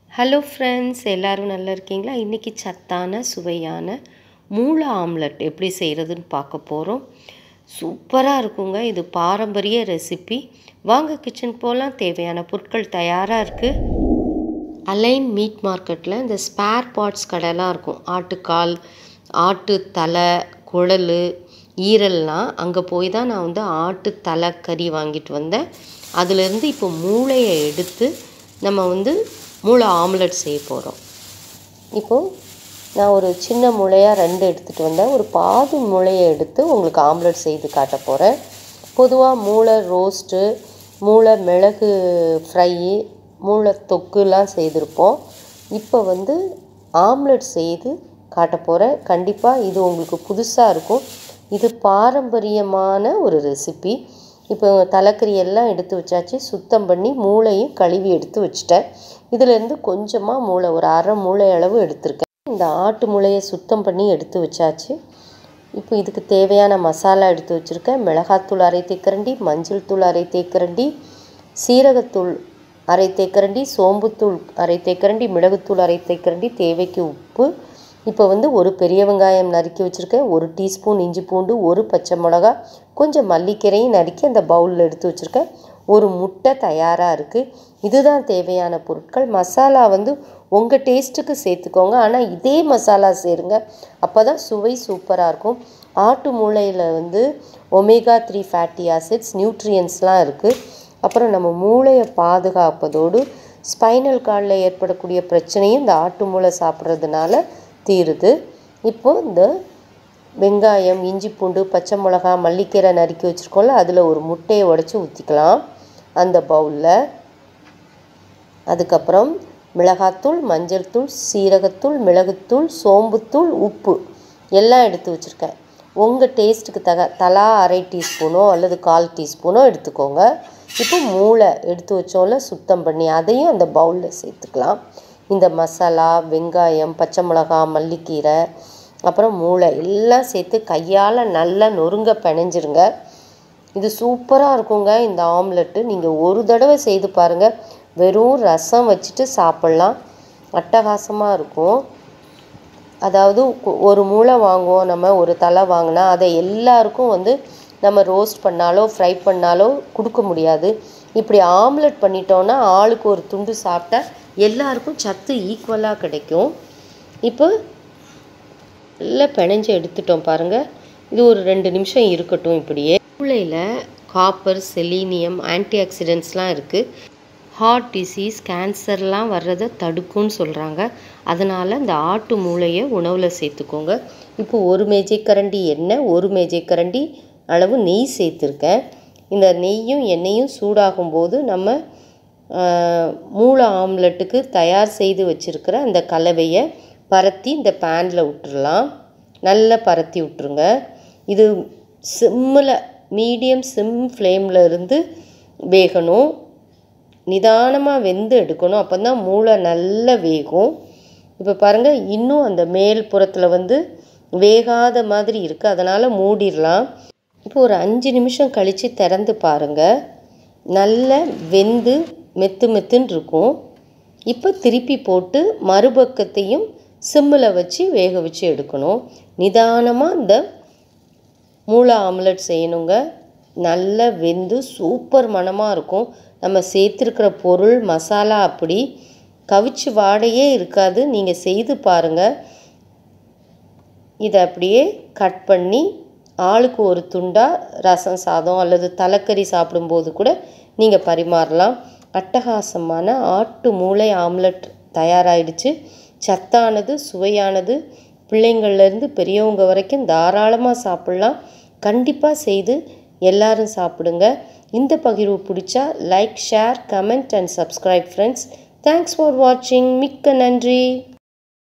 hello friends எல்லோரும் நல்லா இருக்கீங்களா இன்றைக்கி சத்தான சுவையான மூளை ஆம்லெட் எப்படி செய்கிறதுன்னு பார்க்க போகிறோம் சூப்பராக இருக்குங்க இது பாரம்பரிய ரெசிபி வாங்க கிச்சன் போகலாம் தேவையான பொருட்கள் தயாராக இருக்குது அலைன் மீட் மார்க்கெட்டில் இந்த ஸ்பேர் பார்ட்ஸ் கடைலாம் இருக்கும் ஆட்டுக்கால் ஆட்டு தலை குடல் ஈரல்லாம் அங்கே போய் தான் நான் வந்து ஆட்டு தலை கறி வாங்கிட்டு வந்தேன் அதுலேருந்து இப்போ மூளையை எடுத்து நம்ம வந்து மூளை ஆம்லெட் செய்ய போகிறோம் இப்போது நான் ஒரு சின்ன முளையாக ரெண்டு எடுத்துகிட்டு வந்தேன் ஒரு பாதி முளையை எடுத்து உங்களுக்கு ஆம்லெட் செய்து காட்ட போகிறேன் பொதுவாக மூளை ரோஸ்ட்டு மூளை மிளகு ஃப்ரை மூளை தொக்குலாம் செய்திருப்போம் இப்போ வந்து ஆம்லெட் செய்து காட்ட போகிறேன் கண்டிப்பாக இது உங்களுக்கு புதுசாக இருக்கும் இது பாரம்பரியமான ஒரு ரெசிபி இப்போ தலைக்கறி எல்லாம் எடுத்து வச்சாச்சு சுத்தம் பண்ணி மூளையும் கழுவி எடுத்து வச்சுட்டேன் இதிலேருந்து கொஞ்சமாக மூளை ஒரு அரை மூளை அளவு எடுத்திருக்கேன் இந்த ஆட்டு மூளையை சுத்தம் பண்ணி எடுத்து வச்சாச்சு இப்போ இதுக்கு தேவையான மசாலா எடுத்து வச்சுருக்கேன் மிளகாத்தூள் அரை தேக்கரண்டி மஞ்சள் தூள் அரை தேக்கரண்டி சீரகத்தூள் அரை தேக்கரண்டி சோம்புத்தூள் அரை தேக்கரண்டி மிளகுத்தூள் அரை தேக்கரண்டி தேவைக்கு உப்பு இப்போ வந்து ஒரு பெரிய வெங்காயம் நறுக்கி வச்சுருக்கேன் ஒரு டீஸ்பூன் இஞ்சி பூண்டு ஒரு பச்சை மிளகா கொஞ்சம் மல்லிக்கீரையும் நறுக்கி அந்த பவுலில் எடுத்து வச்சுருக்கேன் ஒரு முட்டை தயாராக இருக்குது இதுதான் தேவையான பொருட்கள் மசாலா வந்து உங்கள் டேஸ்ட்டுக்கு சேர்த்துக்கோங்க ஆனால் இதே மசாலா சேருங்க அப்போ தான் சுவை சூப்பராக இருக்கும் ஆட்டு மூளையில் வந்து ஒமேகா த்ரீ ஃபேட்டி ஆசிட்ஸ் நியூட்ரியன்ஸ்லாம் இருக்குது அப்புறம் நம்ம மூளையை பாதுகாப்பதோடு ஸ்பைனல் கார்டில் ஏற்படக்கூடிய பிரச்சனையும் இந்த ஆட்டு மூளை சாப்பிட்றதுனால தீருது இப்போது இந்த வெங்காயம் இஞ்சி பூண்டு பச்சை மிளகா மல்லிக்கீரை நறுக்கி வச்சுருக்கோம்ல அதில் ஒரு முட்டையை உடச்சி ஊற்றிக்கலாம் அந்த பவுலில் அதுக்கப்புறம் மிளகாத்தூள் மஞ்சள் தூள் சீரகத்தூள் மிளகுத்தூள் சோம்புத்தூள் உப்பு எல்லாம் எடுத்து வச்சுருக்கேன் உங்கள் டேஸ்ட்டுக்கு தக தலா அரை டீஸ்பூனோ அல்லது கால் டீஸ்பூனோ எடுத்துக்கோங்க இப்போ மூளை எடுத்து வச்சோம்ல சுத்தம் பண்ணி அதையும் அந்த பவுலில் சேர்த்துக்கலாம் இந்த மசாலா வெங்காயம் பச்சை மிளகா மல்லிக்கீரை அப்புறம் மூளை எல்லாம் சேர்த்து கையால் நல்லா நொறுங்க பிணைஞ்சிருங்க இது சூப்பராக இருக்குங்க இந்த ஆம்லெட்டு நீங்கள் ஒரு தடவை செய்து பாருங்கள் வெறும் ரசம் வச்சுட்டு சாப்பிட்லாம் அட்டகாசமாக இருக்கும் அதாவது ஒரு மூளை வாங்குவோம் நம்ம ஒரு தலை வாங்கினா அதை எல்லாருக்கும் வந்து நம்ம ரோஸ்ட் பண்ணாலோ ஃப்ரை பண்ணாலோ கொடுக்க முடியாது இப்படி ஆம்லெட் பண்ணிட்டோன்னா ஆளுக்கு ஒரு துண்டு சாப்பிட்டா எல்லாருக்கும் சத்து ஈக்குவலாக கிடைக்கும் இப்போ நல்லா பிணைஞ்சு எடுத்துட்டோம் பாருங்கள் இது ஒரு ரெண்டு நிமிஷம் இருக்கட்டும் இப்படியே மூளையில் காப்பர் செலீனியம் ஆன்டி ஆக்சிடென்ட்ஸ்லாம் இருக்குது ஹார்ட் டிசீஸ் கேன்சர்லாம் வர்றதை தடுக்கும்னு சொல்கிறாங்க அதனால் இந்த ஆட்டு மூளையை உணவில் சேர்த்துக்கோங்க இப்போ ஒரு மேஜைக்கரண்டி எண்ணெய் ஒரு மேஜைக்கரண்டி அளவு நெய் சேர்த்துருக்கேன் இந்த நெய்யும் எண்ணெயும் சூடாகும் போது நம்ம மூளை ஆம்லெட்டுக்கு தயார் செய்து வச்சுருக்கிற அந்த கலவையை பரத்தி இந்த பேனில் விட்டுறலாம் நல்லா பரத்தி விட்ருங்க இது சிம்மில் மீடியம் சிம் ஃப்ளேமில் இருந்து வேகணும் நிதானமாக வெந்து எடுக்கணும் அப்போ தான் மூளை நல்லா வேகும் இப்போ பாருங்கள் இன்னும் அந்த மேல் புறத்தில் வந்து வேகாத மாதிரி இருக்குது அதனால் மூடிடலாம் இப்போ ஒரு அஞ்சு நிமிஷம் கழித்து திறந்து பாருங்கள் நல்ல வெந்து மெத்து மெத்துன்னு இருக்கும் இப்போ திருப்பி போட்டு மறுபக்கத்தையும் சிம்மில் வச்சு வேக வச்சு எடுக்கணும் நிதானமாக இந்த மூளை ஆம்லெட் செய்யணுங்க நல்லா வெந்து சூப்பர் மணமாக இருக்கும் நம்ம சேர்த்துருக்கிற பொருள் மசாலா அப்படி கவிச்சு வாடையே இருக்காது நீங்கள் செய்து பாருங்கள் இதை அப்படியே கட் பண்ணி ஆளுக்கு ஒரு துண்டாக ரசம் சாதம் அல்லது தலைக்கறி சாப்பிடும்போது கூட நீங்கள் பரிமாறலாம் அட்டகாசமான ஆட்டு மூளை ஆம்லெட் தயாராகிடுச்சு சத்தானது சுவையானது பிள்ளைங்கள்லேருந்து பெரியவங்க வரைக்கும் தாராளமாக சாப்பிட்லாம் கண்டிப்பாக செய்து எல்லாரும் சாப்பிடுங்க இந்த பகிர்வு பிடிச்சா like share comment and subscribe friends thanks for வாட்சிங் மிக்க நன்றி